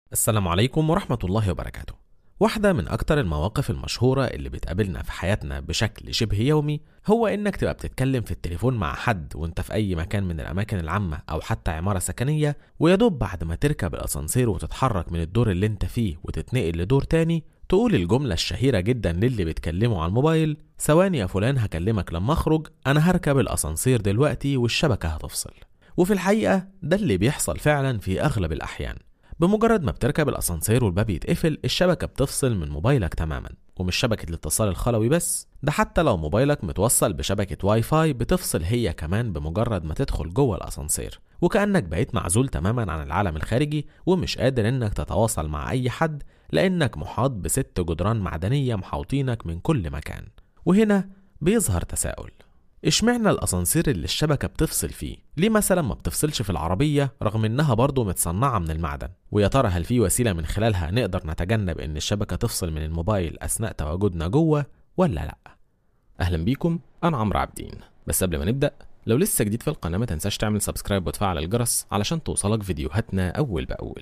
السلام عليكم ورحمة الله وبركاته واحدة من أكتر المواقف المشهورة اللي بتقابلنا في حياتنا بشكل شبه يومي هو إنك تبقى بتتكلم في التليفون مع حد وإنت في أي مكان من الأماكن العامة أو حتى عمارة سكنية ويدوب بعد ما تركب الأسانسير وتتحرك من الدور اللي إنت فيه وتتنقل لدور تاني تقول الجملة الشهيرة جدا للي بيتكلموا على الموبايل ثواني يا فلان هكلمك لما أخرج أنا هركب الأسانسير دلوقتي والشبكة هتفصل وفي الحقيقة ده اللي بيحصل فعلا في أغلب الأحيان بمجرد ما بتركب الأسانسير والباب يتقفل الشبكة بتفصل من موبايلك تماما ومش شبكة الاتصال الخلوي بس ده حتى لو موبايلك متوصل بشبكة واي فاي بتفصل هي كمان بمجرد ما تدخل جوه الأسانسير وكأنك بقيت معزول تماما عن العالم الخارجي ومش قادر انك تتواصل مع أي حد لأنك محاط بست جدران معدنية محاوطينك من كل مكان وهنا بيظهر تساؤل اشمعنى الاسانسير اللي الشبكه بتفصل فيه ليه مثلا ما بتفصلش في العربيه رغم انها برضه متصنعه من المعدن ويا ترى هل في وسيله من خلالها نقدر نتجنب ان الشبكه تفصل من الموبايل اثناء تواجدنا جوه ولا لا اهلا بيكم انا عمرو عابدين بس قبل ما نبدا لو لسه جديد في القناه ما تنساش تعمل سبسكرايب وتفعل الجرس علشان توصلك فيديوهاتنا اول باول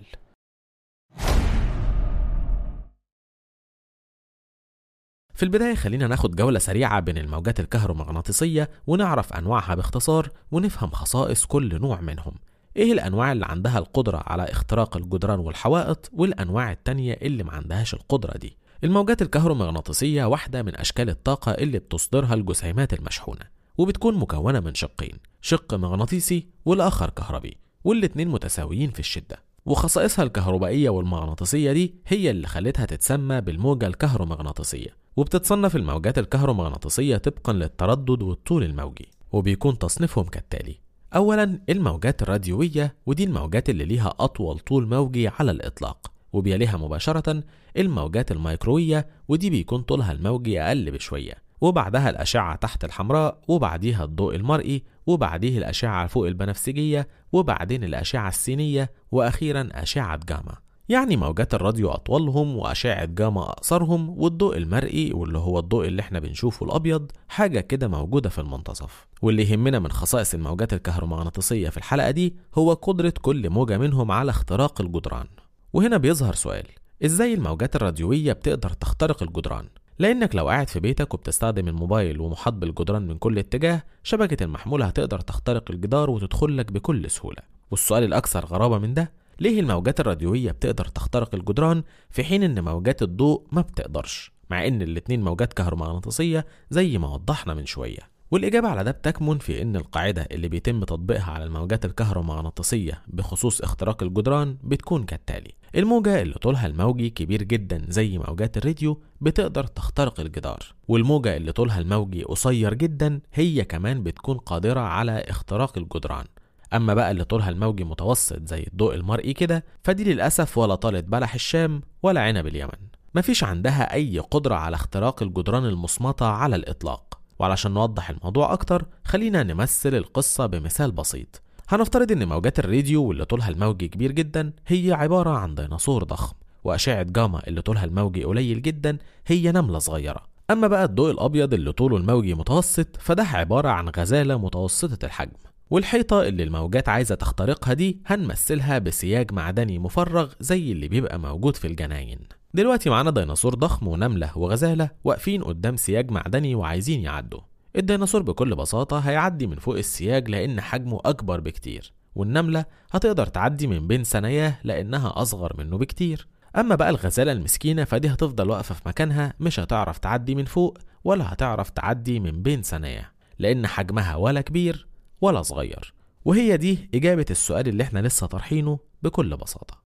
في البداية خلينا ناخد جولة سريعة بين الموجات الكهرومغناطيسية ونعرف أنواعها باختصار ونفهم خصائص كل نوع منهم إيه الأنواع اللي عندها القدرة على اختراق الجدران والحوائط والأنواع التانية اللي ما عندهاش القدرة دي الموجات الكهرومغناطيسية واحدة من أشكال الطاقة اللي بتصدرها الجسيمات المشحونة وبتكون مكونة من شقين شق مغناطيسي والآخر كهربي والاتنين متساويين في الشدة وخصائصها الكهربائية والمغناطيسية دي هي اللي خلتها تتسمى بالموجة الكهرومغناطيسية وبتتصنف الموجات الكهرومغناطيسية طبقا للتردد والطول الموجي وبيكون تصنيفهم كالتالي أولا الموجات الراديوية ودي الموجات اللي ليها أطول طول موجي على الإطلاق وبيليها مباشرة الموجات الميكروية ودي بيكون طولها الموجي أقل بشوية وبعدها الأشعة تحت الحمراء وبعديها الضوء المرئي وبعديه الأشعة فوق البنفسجية وبعدين الأشعة السينية وأخيرا أشعة جاما يعني موجات الراديو أطولهم وأشعة جاما أقصرهم والضوء المرئي واللي هو الضوء اللي احنا بنشوفه الأبيض حاجة كده موجودة في المنتصف واللي يهمنا من خصائص الموجات الكهرومغناطيسية في الحلقة دي هو قدرة كل موجة منهم على اختراق الجدران وهنا بيظهر سؤال ازاي الموجات الراديوية بتقدر تخترق الجدران لانك لو قاعد في بيتك وبتستخدم الموبايل ومحاط بالجدران من كل اتجاه شبكة المحمول هتقدر تخترق الجدار وتدخل لك بكل سهولة والسؤال الأكثر غرابة من ده ليه الموجات الراديوية بتقدر تخترق الجدران في حين إن موجات الضوء ما بتقدرش مع إن الاتنين موجات كهرومغناطيسية زي ما وضحنا من شوية والإجابة على ده بتكمن في إن القاعدة اللي بيتم تطبيقها على الموجات الكهرومغناطيسية بخصوص اختراق الجدران بتكون كالتالي الموجة اللي طولها الموجي كبير جدا زي موجات الراديو بتقدر تخترق الجدار والموجة اللي طولها الموجي قصير جدا هي كمان بتكون قادرة على اختراق الجدران أما بقى اللي طولها الموجي متوسط زي الضوء المرئي كده فدي للأسف ولا طالت بلح الشام ولا عنب اليمن مفيش عندها أي قدرة على اختراق الجدران المصمتة على الإطلاق وعلشان نوضح الموضوع أكتر خلينا نمثل القصة بمثال بسيط هنفترض إن موجات الراديو واللي طولها الموجي كبير جدا هي عبارة عن ديناصور ضخم وأشعة جاما اللي طولها الموجي قليل جدا هي نملة صغيرة أما بقى الضوء الأبيض اللي طوله الموجي متوسط فده عبارة عن غزالة متوسطة الحجم والحيطة اللي الموجات عايزة تخترقها دي هنمثلها بسياج معدني مفرغ زي اللي بيبقى موجود في الجناين دلوقتي معانا ديناصور ضخم ونملة وغزالة واقفين قدام سياج معدني وعايزين يعدوا الديناصور بكل بساطة هيعدي من فوق السياج لأن حجمه أكبر بكتير والنملة هتقدر تعدي من بين ثناياه لأنها أصغر منه بكتير أما بقى الغزالة المسكينة فدي هتفضل واقفة في مكانها مش هتعرف تعدي من فوق ولا هتعرف تعدي من بين ثناياه لأن حجمها ولا كبير ولا صغير وهي دي إجابة السؤال اللي احنا لسه طرحينه بكل بساطة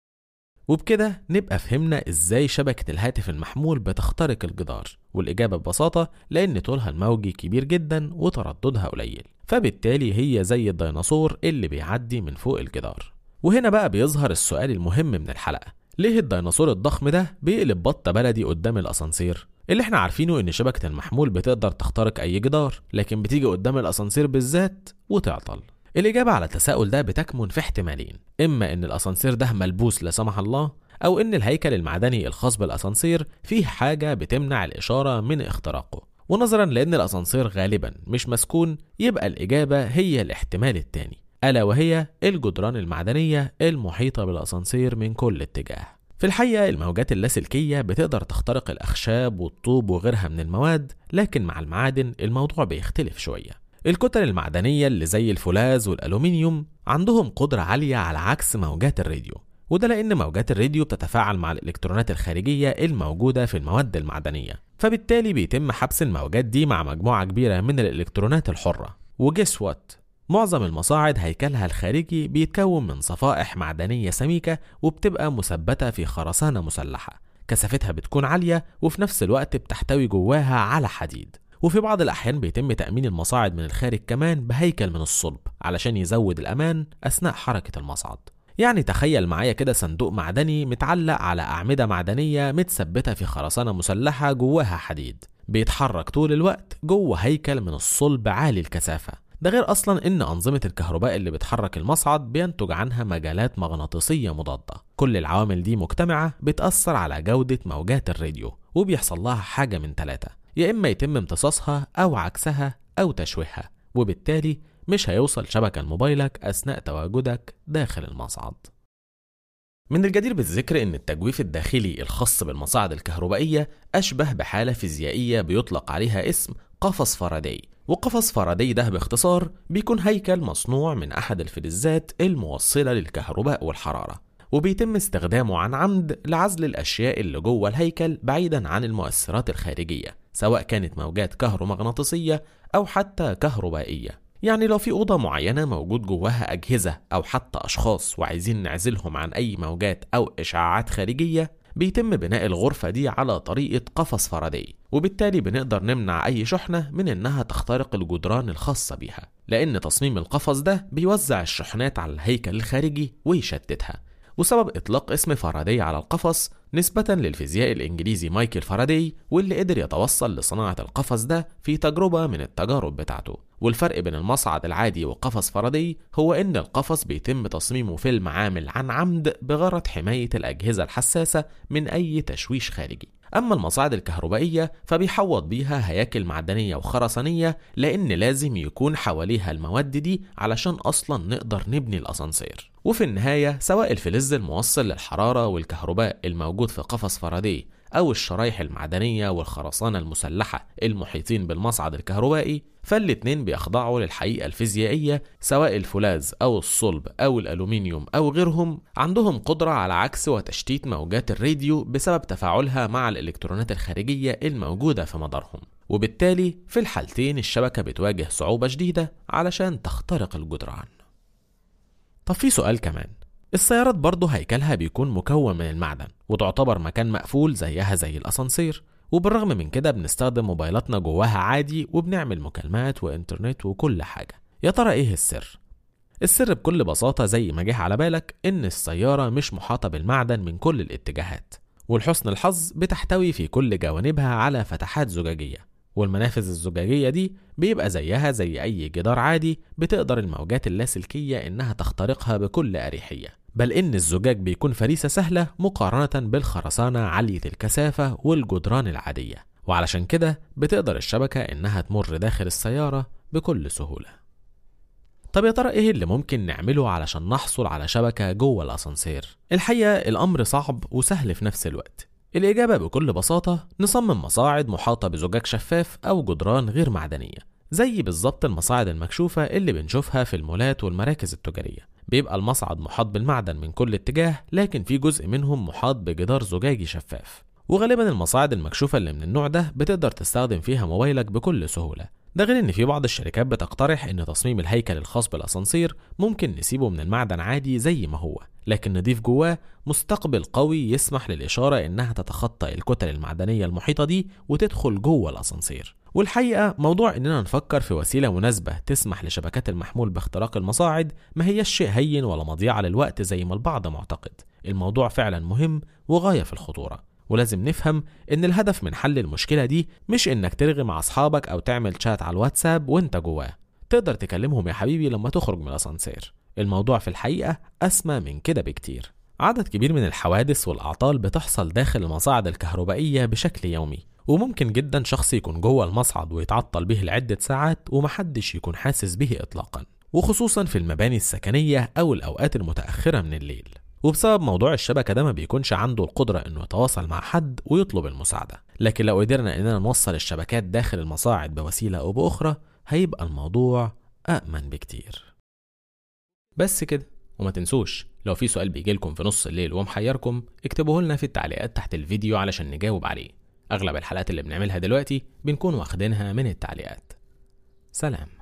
وبكده نبقى فهمنا ازاي شبكة الهاتف المحمول بتخترق الجدار والإجابة ببساطة لأن طولها الموجي كبير جدا وترددها قليل فبالتالي هي زي الديناصور اللي بيعدي من فوق الجدار وهنا بقى بيظهر السؤال المهم من الحلقة ليه الديناصور الضخم ده بيقلب بطة بلدي قدام الأسانسير اللي احنا عارفينه ان شبكة المحمول بتقدر تخترق اي جدار لكن بتيجي قدام الاسانسير بالذات وتعطل الإجابة على التساؤل ده بتكمن في احتمالين إما إن الأسانسير ده ملبوس لا سمح الله أو إن الهيكل المعدني الخاص بالأسانسير فيه حاجة بتمنع الإشارة من اختراقه ونظرا لأن الأسانسير غالبا مش مسكون يبقى الإجابة هي الاحتمال التاني ألا وهي الجدران المعدنية المحيطة بالأسانسير من كل اتجاه في الحقيقة الموجات اللاسلكية بتقدر تخترق الأخشاب والطوب وغيرها من المواد لكن مع المعادن الموضوع بيختلف شوية الكتل المعدنية اللي زي الفولاذ والألومنيوم عندهم قدرة عالية على عكس موجات الراديو وده لأن موجات الراديو بتتفاعل مع الإلكترونات الخارجية الموجودة في المواد المعدنية فبالتالي بيتم حبس الموجات دي مع مجموعة كبيرة من الإلكترونات الحرة وجس وات معظم المصاعد هيكلها الخارجي بيتكون من صفائح معدنية سميكة وبتبقى مثبتة في خرسانة مسلحة كثافتها بتكون عالية وفي نفس الوقت بتحتوي جواها على حديد وفي بعض الأحيان بيتم تأمين المصاعد من الخارج كمان بهيكل من الصلب علشان يزود الأمان أثناء حركة المصعد يعني تخيل معايا كده صندوق معدني متعلق على أعمدة معدنية متثبتة في خرسانة مسلحة جواها حديد بيتحرك طول الوقت جوه هيكل من الصلب عالي الكثافة ده غير أصلا إن أنظمة الكهرباء اللي بتحرك المصعد بينتج عنها مجالات مغناطيسية مضادة كل العوامل دي مجتمعة بتأثر على جودة موجات الراديو وبيحصل لها حاجة من ثلاثة يا إما يتم امتصاصها أو عكسها أو تشويهها وبالتالي مش هيوصل شبكة لموبايلك أثناء تواجدك داخل المصعد من الجدير بالذكر ان التجويف الداخلي الخاص بالمصاعد الكهربائيه اشبه بحاله فيزيائيه بيطلق عليها اسم قفص فاراداي وقفص فاراداي ده باختصار بيكون هيكل مصنوع من احد الفلزات الموصله للكهرباء والحراره وبيتم استخدامه عن عمد لعزل الاشياء اللي جوه الهيكل بعيدا عن المؤثرات الخارجيه سواء كانت موجات كهرومغناطيسيه او حتى كهربائيه يعني لو في أوضة معينة موجود جواها أجهزة أو حتى أشخاص وعايزين نعزلهم عن أي موجات أو إشعاعات خارجية بيتم بناء الغرفة دي على طريقة قفص فاراداي وبالتالي بنقدر نمنع أي شحنة من إنها تخترق الجدران الخاصة بيها لأن تصميم القفص ده بيوزع الشحنات على الهيكل الخارجي ويشتتها وسبب إطلاق اسم فاراداي على القفص نسبة للفيزياء الإنجليزي مايكل فاراداي واللي قدر يتوصل لصناعة القفص ده في تجربة من التجارب بتاعته والفرق بين المصعد العادي وقفص فاراداي هو إن القفص بيتم تصميمه في المعامل عن عمد بغرض حماية الأجهزة الحساسة من أي تشويش خارجي أما المصاعد الكهربائية فبيحوط بيها هياكل معدنية وخرسانية لأن لازم يكون حواليها المواد دي علشان أصلا نقدر نبني الأسانسير وفي النهاية سواء الفلز الموصل للحرارة والكهرباء الموجود في قفص فاراداي أو الشرايح المعدنية والخرسانة المسلحة المحيطين بالمصعد الكهربائي فالاتنين بيخضعوا للحقيقة الفيزيائية سواء الفولاذ أو الصلب أو الألومنيوم أو غيرهم عندهم قدرة على عكس وتشتيت موجات الراديو بسبب تفاعلها مع الإلكترونات الخارجية الموجودة في مدارهم وبالتالي في الحالتين الشبكة بتواجه صعوبة شديدة علشان تخترق الجدران طب في سؤال كمان السيارات برضه هيكلها بيكون مكون من المعدن وتعتبر مكان مقفول زيها زي الأسانسير وبالرغم من كده بنستخدم موبايلاتنا جواها عادي وبنعمل مكالمات وإنترنت وكل حاجة يا ترى إيه السر؟ السر بكل بساطة زي ما جه على بالك إن السيارة مش محاطة بالمعدن من كل الاتجاهات ولحسن الحظ بتحتوي في كل جوانبها على فتحات زجاجية والمنافذ الزجاجية دي بيبقى زيها زي أي جدار عادي بتقدر الموجات اللاسلكية إنها تخترقها بكل أريحية بل إن الزجاج بيكون فريسة سهلة مقارنة بالخرسانة عالية الكثافة والجدران العادية وعلشان كده بتقدر الشبكة إنها تمر داخل السيارة بكل سهولة طب يا ترى ايه اللي ممكن نعمله علشان نحصل على شبكة جوه الأسانسير؟ الحقيقة الأمر صعب وسهل في نفس الوقت الإجابة بكل بساطة نصمم مصاعد محاطة بزجاج شفاف أو جدران غير معدنية زي بالظبط المصاعد المكشوفة اللي بنشوفها في المولات والمراكز التجارية بيبقى المصعد محاط بالمعدن من كل اتجاه لكن في جزء منهم محاط بجدار زجاجي شفاف وغالبا المصاعد المكشوفة اللي من النوع ده بتقدر تستخدم فيها موبايلك بكل سهولة ده غير ان في بعض الشركات بتقترح ان تصميم الهيكل الخاص بالاسانسير ممكن نسيبه من المعدن عادي زي ما هو لكن نضيف جواه مستقبل قوي يسمح للإشارة إنها تتخطى الكتل المعدنية المحيطة دي وتدخل جوه الأسانسير والحقيقة موضوع إننا نفكر في وسيلة مناسبة تسمح لشبكات المحمول باختراق المصاعد ما هيش شيء هين ولا مضيعة للوقت زي ما البعض معتقد الموضوع فعلا مهم وغاية في الخطورة ولازم نفهم ان الهدف من حل المشكله دي مش انك ترغي مع اصحابك او تعمل شات على الواتساب وانت جواه تقدر تكلمهم يا حبيبي لما تخرج من الاسانسير الموضوع في الحقيقه اسمى من كده بكتير عدد كبير من الحوادث والاعطال بتحصل داخل المصاعد الكهربائيه بشكل يومي وممكن جدا شخص يكون جوه المصعد ويتعطل به لعدة ساعات ومحدش يكون حاسس به إطلاقا وخصوصا في المباني السكنية أو الأوقات المتأخرة من الليل وبسبب موضوع الشبكة ده ما بيكونش عنده القدرة إنه يتواصل مع حد ويطلب المساعدة لكن لو قدرنا إننا نوصل الشبكات داخل المصاعد بوسيلة أو بأخرى هيبقى الموضوع أأمن بكتير بس كده وما تنسوش لو في سؤال بيجيلكم في نص الليل ومحيركم اكتبوه لنا في التعليقات تحت الفيديو علشان نجاوب عليه أغلب الحلقات اللي بنعملها دلوقتي بنكون واخدينها من التعليقات سلام